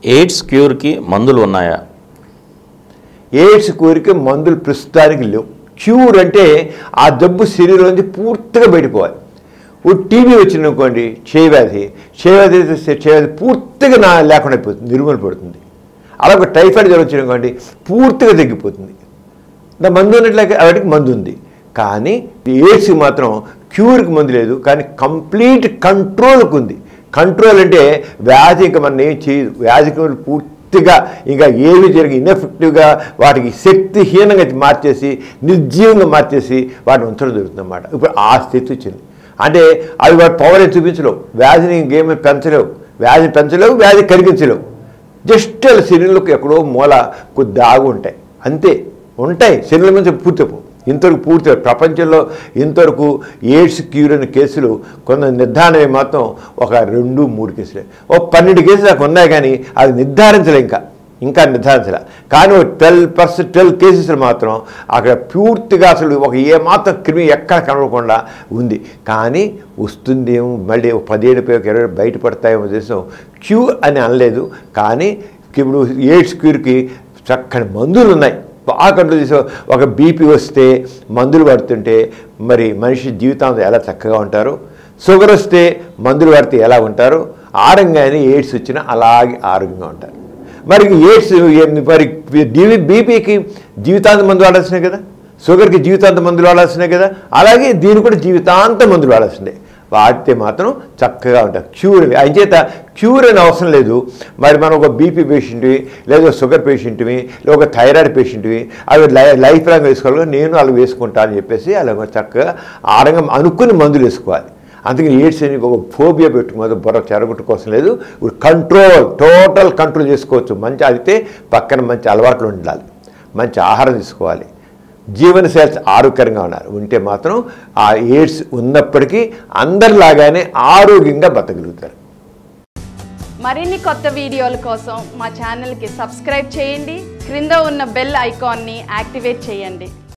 AIDS క్యూర్కి మందులు ఉన్నాయా AIDS కోరిక మందులు ప్రస్తుతానికి లేవు క్యూర్ అంటే ఆ జబ్బు శరీరం నుంచి పూర్తిగా బయటపోవాలి ఓ టీబీ వచ్చింది అనుకోండి క్షయవ్యాధి క్షయవ్యాధి అయితే క్షయవ్యాధి పూర్తిగా నా లేకుండా అయిపోతుంది నిర్మూలన పడుతుంది అలాగే టైఫాయిడ్ జ్వరం వచ్చింది అనుకోండి పూర్తిగా తగ్గిపోతుంది దా మందు ఉన్నట్లయితే వాటికి మందు ఉంది కానీ ఎయిడ్స్ మాత్రం క్యూర్కి మందు లేదు కానీ కంప్లీట్ కంట్రోల్కి ఉంది కంట్రోల్ అంటే వ్యాధి ఇంకా మనం ఏం చేయదు వ్యాధికి పూర్తిగా ఇంకా ఏమి జరిగి ఇన్ఎఫెక్టివ్గా వాటికి శక్తిహీనంగా మార్చేసి నిర్జీవంగా మార్చేసి వాటిని ఉంచడం జరుగుతుంది అన్నమాట ఇప్పుడు ఆ స్థితి వచ్చింది అంటే అవి వాటి పవర్ ఏం చూపించలేవు వ్యాధిని ఇంకేమీ పెంచలేవు వ్యాధిని పెంచలేవు వ్యాధి కరిగించలేవు జస్ట్ వాళ్ళ శరీరంలోకి ఎక్కడో మూల కొద్ది ఆగు ఉంటాయి అంతే ఉంటాయి శరీరం నుంచి పూర్తిపో ఇంతవరకు పూర్తి ప్రపంచంలో ఇంతవరకు ఎయిడ్స్ క్యూర్ అనే కేసులు కొంత నిర్ధారణ మాత్రం ఒక రెండు మూడు కేసులే ఓ పన్నెండు కేసులు నాకు ఉన్నాయి కానీ అది నిర్ధారించలే ఇంకా ఇంకా నిర్ధారించలే కానీ ఒక ట్వెల్వ్ పర్సెంట్ ట్వెల్వ్ కేసెస్ మాత్రం అక్కడ పూర్తిగా అసలు ఒక ఏమాత్రం క్రిమి ఎక్కడ కనబడకుండా ఉంది కానీ వస్తుందేమో మళ్ళీ ఒక పదిహేడు పై ఒక ఇరవై బయటపడతాయేమో ఉద్దేశం క్యూ అని అనలేదు కానీ ఇప్పుడు ఎయిడ్స్ క్యూర్కి చక్కని మందులు ఉన్నాయి బాగా కంట్రోల్ చేసే ఒక బీపీ వస్తే మందులు పడుతుంటే మరి మనిషి జీవితాంతం ఎలా చక్కగా ఉంటారు షుగర్ వస్తే మందులు పడితే ఎలా ఉంటారు ఆరంగానే ఎయిడ్స్ వచ్చినా అలాగే ఆరోగ్యంగా ఉంటారు మరి ఎయిడ్స్ ఏ- మరి డివి బీపీకి జీవితాంతం మందులు వాడాల్సినే కదా షుగర్కి జీవితాంతం మందులు వాడాల్సినే కదా అలాగే దీని కూడా జీవితాంతం మందులు వాడాల్సిందే వాడితే మాత్రం చక్కగా ఉంటారు క్యూర్ అని ఆయన చేత క్యూర్ అని అవసరం లేదు మరి మనం ఒక బీపీ పేషెంట్వి లేదా షుగర్ పేషెంట్వి లేదా ఒక థైరాయిడ్ పేషెంట్వి అవి లై లైఫ్ లాంగ్ వేసుకోవాలి నేను అలా వేసుకుంటా అని చెప్పేసి అలా చక్కగా ఆరంగం అనుకుని మందులు వేసుకోవాలి అందుకని ఎయిడ్స్ అని ఒక ఫోబియా పెట్టుకున్నది బొర్ర చెరగొట్టు కోసం లేదు ఇప్పుడు కంట్రోల్ టోటల్ కంట్రోల్ చేసుకోవచ్చు మంచి అయితే పక్కన మంచి అలవాట్లు ఉండాలి మంచి ఆహారం తీసుకోవాలి జీవనశైలి ఆరోగ్యంగా ఉన్నారు ఉంటే మాత్రం ఆ ఎయిడ్స్ ఉన్నప్పటికీ అందరిలాగానే ఆరోగ్యంగా బతకగలుగుతారు మరిన్ని కొత్త వీడియోల కోసం మా ఛానల్కి సబ్స్క్రైబ్ చేయండి క్రింద ఉన్న బెల్ ఐకాన్ని యాక్టివేట్ చేయండి